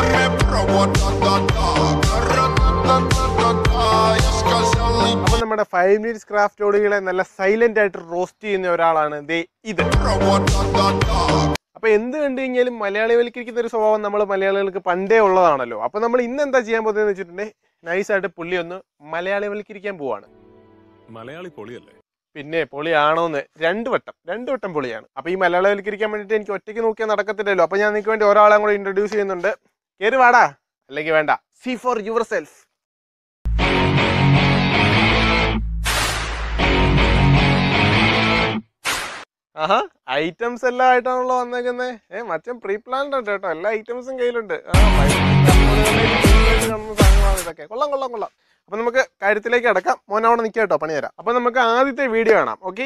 mig bra-da-da-da Ra-da-da-da-da-da Jag ska känna അപ്പൊ നമ്മുടെ five minutes craft ഓടുകളെ നല്ല സൈലന്റ് ആയിട്ട് റോസ്റ്റ് ചെയ്യുന്ന ഒരാളാണ് ദേ ഇത് bra-da-da-da അപ്പൊ എന്ത് കണ്ടു കഴിഞ്ഞാലും മലയാളിവൽക്കരിക്കുന്ന ഒരു സ്വഭാവം നമ്മൾ മലയാളികൾക്ക് പണ്ടേ ഉള്ളതാണല്ലോ അപ്പൊ നമ്മൾ ഇന്ന് എന്താ ചെയ്യാൻ പോകുന്നത് വെച്ചിട്ടുണ്ടെങ്കിൽ നൈസായിട്ട് പുള്ളി ഒന്ന് മലയാളിവൽക്കരിക്കാൻ പോവാണ് മലയാളി പൊളിയല്ലേ പിന്നെ പൊളിയാണോന്ന് രണ്ട് വട്ടം രണ്ട് വട്ടം പൊളിയാണ് അപ്പൊ ഈ മലയാളവൽക്കരിക്കാൻ വേണ്ടിയിട്ട് എനിക്ക് ഒറ്റയ്ക്ക് നോക്കിയാൽ നടക്കത്തില്ലല്ലോ അപ്പൊ ഞാൻ നിങ്ങൾക്ക് വേണ്ടി ഒരാളെ കൂടെ ഇൻട്രൊഡ്യൂസ് ചെയ്യുന്നുണ്ട് കയറി വാടാ അല്ലെങ്കിൽ വേണ്ട സി ഫോർ യുവർ സെൽഫ് ആഹാ ഐറ്റംസ് എല്ലാം ആയിട്ടാണല്ലോ വന്നേക്കുന്നത് ഏ മച്ചൻ പ്രീ പ്ലാൻഡ് ഉണ്ട് കേട്ടോ എല്ലാ ഐറ്റംസും കയ്യിലുണ്ട് ആ, പൈസ കാണുന്ന സാധനങ്ങളാണ് ഇതൊക്കെ കൊള്ളാം കൊള്ളാം കൊള്ളാം അപ്പൊ നമുക്ക് കാര്യത്തിലേക്ക് അടക്കാം മോൻ അവിടെ നിൽക്കാം കേട്ടോ പണി തരാം അപ്പൊ നമുക്ക് ആദ്യത്തെ വീഡിയോ കാണാം ഓക്കെ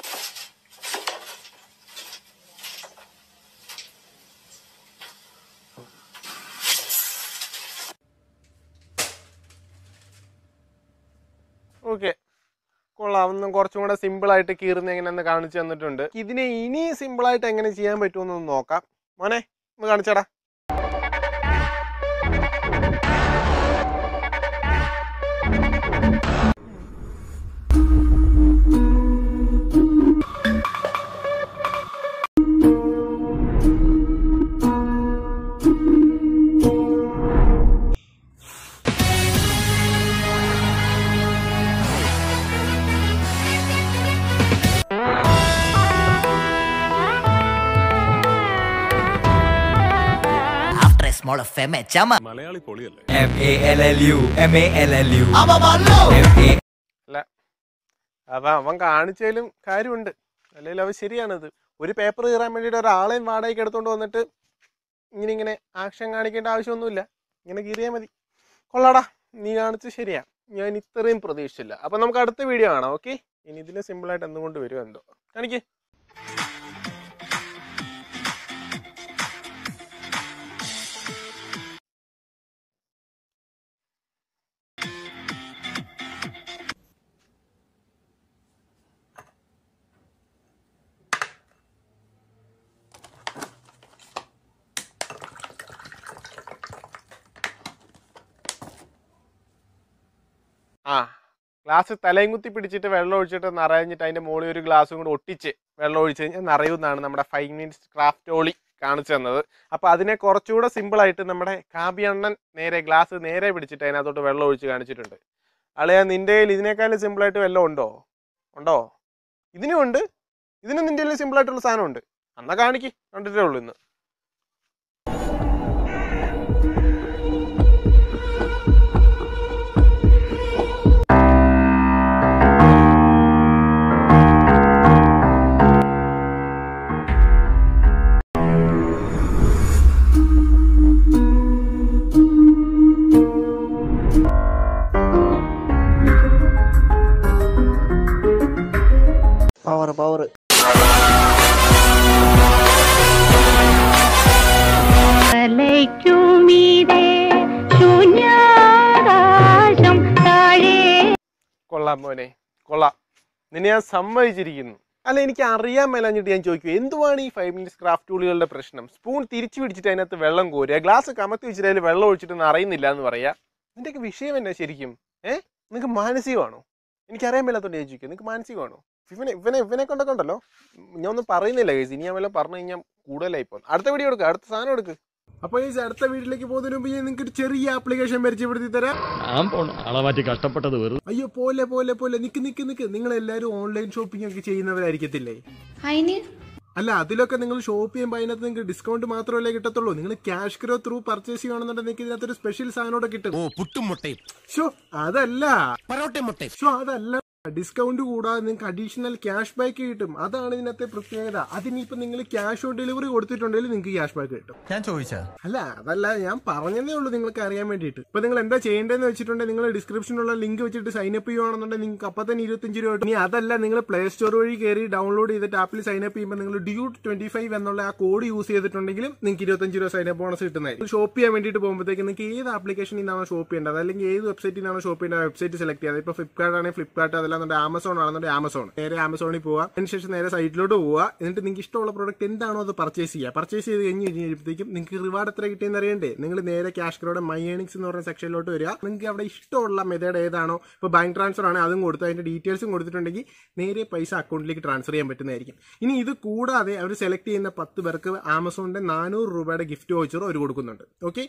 ഓക്കെ കൊള്ളാം ഒന്നും കുറച്ചും കൂടെ സിമ്പിൾ ആയിട്ട് കീറുന്ന എങ്ങനെയെന്ന് കാണിച്ചു തന്നിട്ടുണ്ട് ഇതിനെ ഇനി സിമ്പിൾ ആയിട്ട് എങ്ങനെ ചെയ്യാൻ പറ്റുമെന്നൊന്ന് നോക്കാം മോനെ ഒന്ന് കാണിച്ചടാ After a small FM, chama. Malayali പൊളിയല്ലേ M A L L U M A L L U M A അല്ല അപ്പൊ അവൻ കാണിച്ചാലും കാര്യമുണ്ട് അല്ലെങ്കിൽ അവൻ ശരിയാണത് ഒരു പേപ്പർ കീറാൻ വേണ്ടിയിട്ട് ഒരാളെയും വാടകയ്ക്ക് എടുത്തോണ്ട് വന്നിട്ട് ഇങ്ങനെ ഇങ്ങനെ ആക്ഷൻ കാണിക്കേണ്ട ആവശ്യമൊന്നുമില്ല ഇങ്ങനെ കീറിയാൽ മതി കൊള്ളാടാ നീ കാണിച്ച് ശരിയാ ഞാൻ ഇത്രയും പ്രതീക്ഷിച്ചില്ല അപ്പൊ നമുക്ക് അടുത്ത വീഡിയോ കാണാം ഓക്കെ ഇനി ഇതിന് സിമ്പിളായിട്ട് എന്തുകൊണ്ട് വരും എന്തോ കാണിക്കേ ആ ഗ്ലാസ് തലയും കുത്തി പിടിച്ചിട്ട് വെള്ളം ഒഴിച്ചിട്ട് നിറഞ്ഞിട്ട് അതിന്റെ മുകളിൽ ഒരു ഗ്ലാസും കൂടി ഒട്ടിച്ച് വെള്ളം ഒഴിച്ച് കഴിഞ്ഞാൽ നിറയുമെന്നാണ് നമ്മുടെ ഫൈവ് മിനിറ്റ്സ് ക്രാഫ്റ്റ് ഓളി കാണിച്ചു തന്നത് അപ്പൊ അതിനെ കുറച്ചുകൂടെ സിമ്പിൾ ആയിട്ട് നമ്മുടെ കാബി അണ്ണൻ നേരെ ഗ്ലാസ് നേരെ പിടിച്ചിട്ട് അതിനകത്തോട്ട് വെള്ളം ഒഴിച്ച് കാണിച്ചിട്ടുണ്ട് അളയാ നിന്റെ കയ്യിൽ ഇതിനേക്കാളും സിമ്പിൾ ആയിട്ട് വല്ലതും ഉണ്ടോ ഉണ്ടോ ഇതിനും ഉണ്ട് ഇതിനും നിന്റെ കയ്യിൽ സിമ്പിൾ ആയിട്ടുള്ള സാധനം ഉണ്ട് എന്നാ കാണിക്ക് കണ്ടിട്ടേ ഉള്ളൂ ഇന്ന് പവർ പവർ തലയ്ക്കുമീതെ ശൂന്യാകാശം താഴെ കൊള്ളാം മോനെ കൊള്ളാം നിന്നെ ഞാൻ സമ്മതിച്ചിരിക്കുന്നു അല്ല എനിക്ക് അറിയാൻ മേലഞ്ഞിട്ട് ഞാൻ ചോദിക്കും എന്തുവാണ് ഈ ഫൈവ് മിനിറ്റ്സ് ക്രാഫ്റ്റ് ടൂളുകളുടെ പ്രശ്നം സ്പൂൺ തിരിച്ചു പിടിച്ചിട്ട് അതിനകത്ത് വെള്ളം കോരുക ഗ്ലാസ് കമത്തി വെച്ചിട്ട് അതിൽ വെള്ളം ഒഴിച്ചിട്ട് അറിയുന്നില്ല എന്ന് പറയാ നിന്റെയൊക്കെ വിഷയം എന്നാ ശരിക്കും ഏ നിങ്ങൾക്ക് മാനസികമാണോ എനിക്കറിയാൻ മേലാത്തോണ്ട് ഞാൻ ചോദിക്കുക നിങ്ങൾക്ക് മാനസികമാണോ ഇവനെ ഇവനെ ഇവനെ കൊണ്ടൊക്കെ ഉണ്ടല്ലോ ഞാൻ ഒന്നും പറയുന്നില്ല കേസ് ഇനി ഞാൻ വല്ലതും പറഞ്ഞു കഴിഞ്ഞാൽ കൂടുതലായി പോകും അടുത്ത വീഡിയോ എടുക്കുക അടുത്ത സാധനം എടുക്ക് അപ്പോൾ ഈ അടുത്ത വീട്ടിലേക്ക് പോകുന്നതിന് മുമ്പ് ഞാൻ നിങ്ങൾക്ക് ഒരു ചെറിയ ആപ്ലിക്കേഷൻ പരിചയപ്പെടുത്തി തരാം ഞാൻ പോണ ആളെ മാറ്റി കഷ്ടപ്പെട്ടത് വെറുതെ അയ്യോ പോലെ പോലെ പോലെ നിക്ക് നിക്ക് നിക്ക് നിങ്ങൾ എല്ലാവരും ഓൺലൈൻ ഷോപ്പിംഗ് ഒക്കെ ചെയ്യുന്നവരായിരിക്കത്തില്ലേ അതിന് അല്ല അതിലൊക്കെ നിങ്ങൾ ഷോപ്പ് ചെയ്യുമ്പോൾ അതിനകത്ത് നിങ്ങൾക്ക് ഡിസ്കൗണ്ട് മാത്രമല്ലേ കിട്ടത്തുള്ളൂ നിങ്ങൾ ക്യാഷ് ഗ്രോ ത്രൂ പർച്ചേസ് ചെയ്യുകയാണെന്നുണ്ടെങ്കിൽ നിങ്ങൾക്ക് ഇതിനകത്തൊരു സ്പെഷ്യൽ സാധനം കൂടെ കിട്ടും ഓ പുട്ടും മുട്ടയും ഷോ അതല്ല പൊറോട്ടയും മുട്ടയും ഷോ അതല്ല ഡിസ്കൗണ്ട് കൂടാതെ നിങ്ങൾക്ക് അഡീഷണൽ ക്യാഷ് ബാക്ക് കിട്ടും അതാണ് ഇതിനകത്തെ പ്രത്യേകത അതിനിപ്പോ നിങ്ങൾ ക്യാഷ് ഓൺ ഡെലിവറി കൊടുത്തിട്ടുണ്ടെങ്കിൽ നിങ്ങൾക്ക് ക്യാഷ് ബാക്ക് കിട്ടും ഞാൻ ചോദിച്ചാ അല്ല അതല്ല ഞാൻ പറഞ്ഞതേ ഉള്ളൂ നിങ്ങൾക്ക് അറിയാൻ വേണ്ടിയിട്ട് ഇപ്പൊ നിങ്ങൾ എന്താ ചെയ്യേണ്ടതെന്ന് വെച്ചിട്ടുണ്ടെങ്കിൽ നിങ്ങൾ ഡിസ്ക്രിപ്ഷനിലുള്ള ലിങ്ക് വെച്ചിട്ട് സൈൻ അപ്പ് ചെയ്യുവാണെന്നുണ്ടെങ്കിൽ നിങ്ങൾക്ക് അപ്പൊ തന്നെ ഇരുപത്തഞ്ച് രൂപ കിട്ടും ഇനി അതല്ല നിങ്ങൾ പ്ലേ സ്റ്റോർ വഴി കയറി ഡൗൺലോഡ് ചെയ്തിട്ട് ആപ്പിൽ സൈൻ അപ്പ് ചെയ്യുമ്പോൾ നിങ്ങൾ ഡ്യൂട്ട് ട്വന്റി ഫൈവ് എന്നുള്ള ആ കോഡ് യൂസ് ചെയ്തിട്ടുണ്ടെങ്കിലും നിങ്ങൾക്ക് ഇരുപത്തഞ്ച് രൂപ സൈൻ അപ്പ് ബോണസ് കിട്ടുന്നതായിരിക്കും ഷോപ്പ് ചെയ്യാൻ വേണ്ടിയിട്ട് പോകുമ്പോഴത്തേക്ക് നിങ്ങൾക്ക് ഏത് ആപ്ലിക്കേഷനിൽ നിന്നാണോ ഷോപ്പ് ചെയ്യേണ്ടത് അല്ലെങ്കിൽ ഏത് വെബ്സൈറ്റിൽ നിന്നാണോ ഷോപ്പ് ചെയ്യേണ്ടത് വെബ്സൈറ്റ് സെലക്ട് ചെയ്യാതെ ഇപ്പൊ ഫ്ലിപ്കാർട്ട് ആണെങ്കിൽ ഫ്ലിപ്കാർട്ട് അതല്ല അല്ലാന്നുണ്ടെങ്കിൽ ആമസോൺ ആണെന്നുണ്ടെങ്കിൽ ആമസോൺ നേരെ ആമസോണിൽ പോവുക അതിനുശേഷം നേരെ സൈറ്റിലോട്ട് പോവുക എന്നിട്ട് നിങ്ങൾക്ക് ഇഷ്ടമുള്ള പ്രോഡക്റ്റ് എന്താണോ അത് പർച്ചേസ് ചെയ്യുക പർച്ചേസ് ചെയ്ത് കഴിഞ്ഞ് കഴിയുമ്പോഴത്തേക്കും നിങ്ങൾക്ക് റിവാർഡ് എത്ര കിട്ടിയെന്ന് അറിയണ്ടേ നിങ്ങൾ നേരെ ക്യാഷ് ക്രോഡ് മൈ ഏണിങ്സ് എന്ന് പറഞ്ഞ സെക്ഷനിലോട്ട് വരിക നിങ്ങൾക്ക് അവിടെ ഇഷ്ടമുള്ള മെത്തേഡ് ഏതാണോ ഇപ്പോൾ ബാങ്ക് ട്രാൻസ്ഫർ ആണ് അതും കൊടുത്ത് അതിന്റെ ഡീറ്റെയിൽസും കൊടുത്തിട്ടുണ്ടെങ്കിൽ നേരെ പൈസ അക്കൗണ്ടിലേക്ക് ട്രാൻസ്ഫർ ചെയ്യാൻ പറ്റുന്നതായിരിക്കും ഇനി ഇത് കൂടാതെ അവർ സെലക്ട് ചെയ്യുന്ന പത്ത് പേർക്ക് ആമസോണിന്റെ നാനൂറ് രൂപയുടെ ഗിഫ്റ്റ് വൗച്ചർ അവർ കൊടുക്കുന്നുണ്ട് ഓക്കെ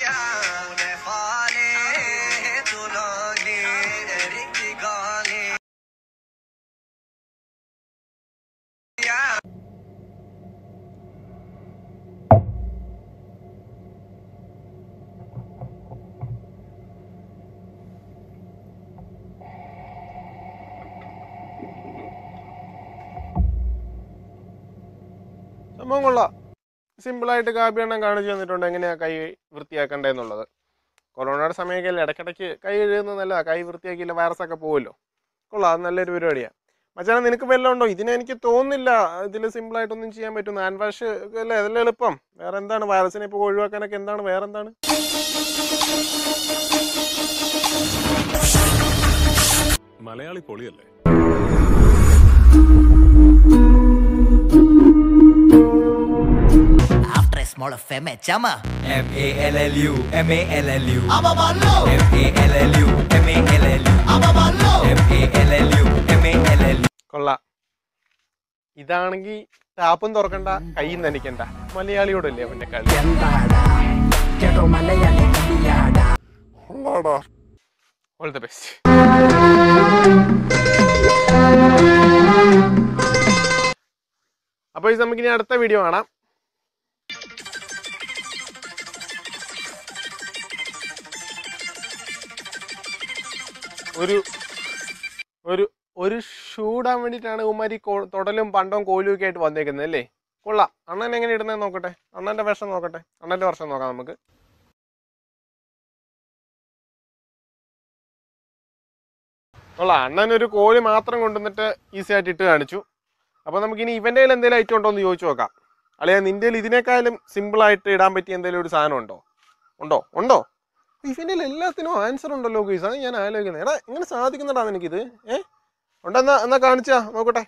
സംഭവം കൊള്ളാം സിമ്പിളായിട്ട് കാപ്പി എണ്ണം കാണിച്ചു തന്നിട്ടുണ്ട് എങ്ങനെയാ കൈ വൃത്തിയാക്കണ്ടേന്നുള്ളത് കൊറോണയുടെ സമയമൊക്കെ അല്ലേ ഇടയ്ക്കിടയ്ക്ക് കൈ എഴുതുന്നത് നല്ലതാ കൈ വൃത്തിയാക്കിയില്ല വൈറസൊക്കെ പോകുമല്ലോ കൊള്ളാം അത് നല്ലൊരു പരിപാടിയാണ് മച്ചാനെ നിനക്ക് വല്ലതും ഉണ്ടോ ഇതിന് എനിക്ക് തോന്നുന്നില്ല ഇതിൽ സിമ്പിളായിട്ടൊന്നും ചെയ്യാൻ പറ്റും ഹാൻഡ് വാഷ് അല്ലേ അതല്ലേ എളുപ്പം വേറെ എന്താണ് വൈറസിനെ ഇപ്പോൾ ഒഴിവാക്കാനൊക്കെ എന്താണ് വേറെ എന്താണ് മലയാളി പൊളിയല്ലേ After a small FM, chama. M A L L U M A L L U M A L L U M A L L U M A L L U M A L L U കൊള്ളാം ഇതാണെങ്കിൽ ടാപ്പും തുറക്കണ്ട കൈയും നനയ്ക്കണ്ട മലയാളിയോടല്ലേ അവന്റെ കളി all the best അപ്പോൾ ഇത് നമുക്കിനി അടുത്ത video കാണാം ഒരു ഒരു ഒരു ഷൂ ഇടാൻ വേണ്ടിയിട്ടാണ് ഉമാരി തൊടലും പണ്ടവും കോലും ഒക്കെ ആയിട്ട് വന്നേക്കുന്നത് അല്ലേ കൊള്ളാം അണ്ണൻ എങ്ങനെ ഇടുന്നത് നോക്കട്ടെ അണ്ണന്റെ വേഷം നോക്കട്ടെ അണ്ണന്റെ വർഷം നോക്കാം നമുക്ക് കൊള്ളാം അണ്ണൻ ഒരു കോഴി മാത്രം കൊണ്ടുവന്നിട്ട് ഈസി ആയിട്ട് ഇട്ട് കാണിച്ചു അപ്പോൾ നമുക്ക് ഇനി ഇവന്റെ കയ്യിൽ എന്തെങ്കിലും ഐറ്റം ഉണ്ടോ എന്ന് ചോദിച്ചു നോക്കാം അല്ലെ നിന്റെ കയ്യിൽ ഇതിനേക്കാളും സിമ്പിൾ ആയിട്ട് ഇടാൻ പറ്റിയ എന്തെങ്കിലും ഒരു സാധനം ഉണ്ടോ ഉണ്ടോ ഉണ്ടോ ഇവന്റെ കയ്യിൽ എല്ലാത്തിനും ആൻസർ ഉണ്ടല്ലോ ഗീസ് അത് ഞാൻ ആലോചിക്കുന്നത് എടാ എങ്ങനെ സാധിക്കുന്നുണ്ടാ നിനക്കിത് ഏ ഉണ്ടെന്നാ എന്നാ കാണിച്ചാ നോക്കട്ടെ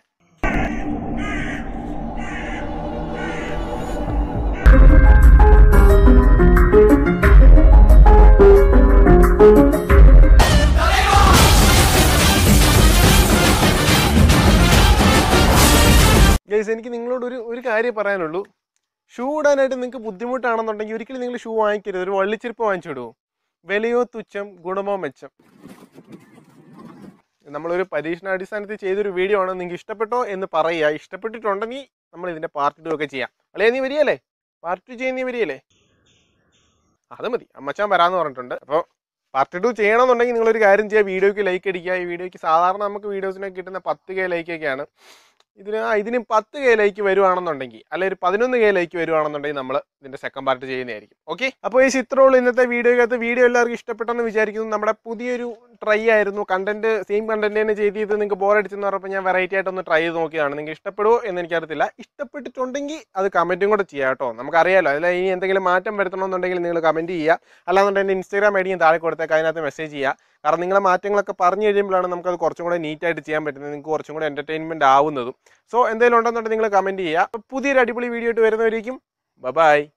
ഗൈസ് എനിക്ക് നിങ്ങളോട് ഒരു ഒരു കാര്യം പറയാനുള്ളൂ ഷൂ ഇടാനായിട്ട് നിങ്ങൾക്ക് ബുദ്ധിമുട്ടാണെന്നുണ്ടെങ്കിൽ ഒരിക്കലും നിങ്ങൾ ഷൂ വാങ്ങിക്കരുത് ഒരു വള്ളിച്ചെരുപ്പ് വാങ്ങിച്ചിടൂ വിലയോ തുച്ഛം ഗുണമോ മെച്ചം നമ്മളൊരു പരീക്ഷണാടിസ്ഥാനത്തിൽ ചെയ്തൊരു വീഡിയോ ആണ് നിങ്ങൾക്ക് ഇഷ്ടപ്പെട്ടോ എന്ന് പറയുക ഇഷ്ടപ്പെട്ടിട്ടുണ്ടെങ്കിൽ നമ്മൾ ഇതിന്റെ പാർട്ട് ടു ഒക്കെ ചെയ്യാം അല്ലേ നീ വരികയല്ലേ പാർട്ട് ടു ചെയ്യുന്ന നീ വരികയല്ലേ അത് മതി അമ്മച്ചാൻ വരാമെന്ന് പറഞ്ഞിട്ടുണ്ട് അപ്പോൾ പാർട്ട് ടു ചെയ്യണമെന്നുണ്ടെങ്കിൽ നിങ്ങളൊരു കാര്യം ചെയ്യുക വീഡിയോയ്ക്ക് ലൈക്ക് അടിക്കുക ഈ വീഡിയോയ്ക്ക് സാധാരണ നമുക്ക് വീഡിയോസിനൊക്കെ കിട്ടുന്ന പത്ത് കെ ലൈക്കൊക്കെയാണ് ഇതിന് ആ ഇതിന് പത്ത് കെ ലൈക്ക് വരുവാണെന്നുണ്ടെങ്കിൽ അല്ലെ ഒരു പതിനൊന്ന് കെ ലൈക്ക് വരുവാണെന്നുണ്ടെങ്കിൽ നമ്മൾ ഇതിന്റെ സെക്കൻഡ് പാർട്ട് ചെയ്യുന്നതായിരിക്കും ഓക്കെ അപ്പോൾ ഈ ചിത്രമുള്ള ഇന്നത്തെ വീഡിയോക്കകത്ത് വീഡിയോ എല്ലാവർക്കും ഇഷ്ടപ്പെട്ടെന്ന് വിചാരിക്കുന്നു നമ്മുടെ പുതിയൊരു ട്രൈ ആയിരുന്നു കണ്ടന്റ് സെയിം കണ്ടന്റ് തന്നെ ചെയ്ത് ചെയ്ത് നിങ്ങൾക്ക് ബോർ അടിച്ചെന്ന് പറഞ്ഞപ്പോൾ ഞാൻ വെറൈറ്റി ആയിട്ടൊന്ന് ട്രൈ ചെയ്ത് നോക്കിയതാണ് നിങ്ങൾക്ക് ഇഷ്ടപ്പെടുമോ എന്ന് എനിക്കറിയത്തില്ല ഇഷ്ടപ്പെട്ടിട്ടുണ്ടെങ്കിൽ അത് കമന്റും കൂടെ ചെയ്യാം കേട്ടോ നമുക്കറിയാലോ അതിൽ ഇനി എന്തെങ്കിലും മാറ്റം വരുത്തണമെന്നുണ്ടെങ്കിൽ നിങ്ങൾ കമന്റ് ചെയ്യുക അല്ലാന്നുണ്ടെങ്കിൽ ഇൻസ്റ്റാഗ്രാം ഐ ഡി ഞാൻ താഴെ കൊടുത്തേക്ക് അതിനകത്ത് മെസ്സേജ് ചെയ്യുക കാരണം നിങ്ങളെ മാറ്റങ്ങളൊക്കെ പറഞ്ഞു കഴിയുമ്പോഴാണ് നമുക്കത് കുറച്ചും കൂടെ നീറ്റായിട്ട് ചെയ്യാൻ പറ്റുന്നത് നിങ്ങൾക്ക് കുറച്ചും കൂടെ എന്റർടൈൻമെന്റ് ആവുന്നതും സോ എന്തെങ്കിലും ഉണ്ടെന്നുണ്ടെങ്കിൽ നിങ്ങൾ കമന്റ് ചെയ്യുക അപ്പോൾ പുതിയൊരു അടിപൊളി വീഡിയോ ആയിട്ട് വരുന്നവരേക്കും ബൈ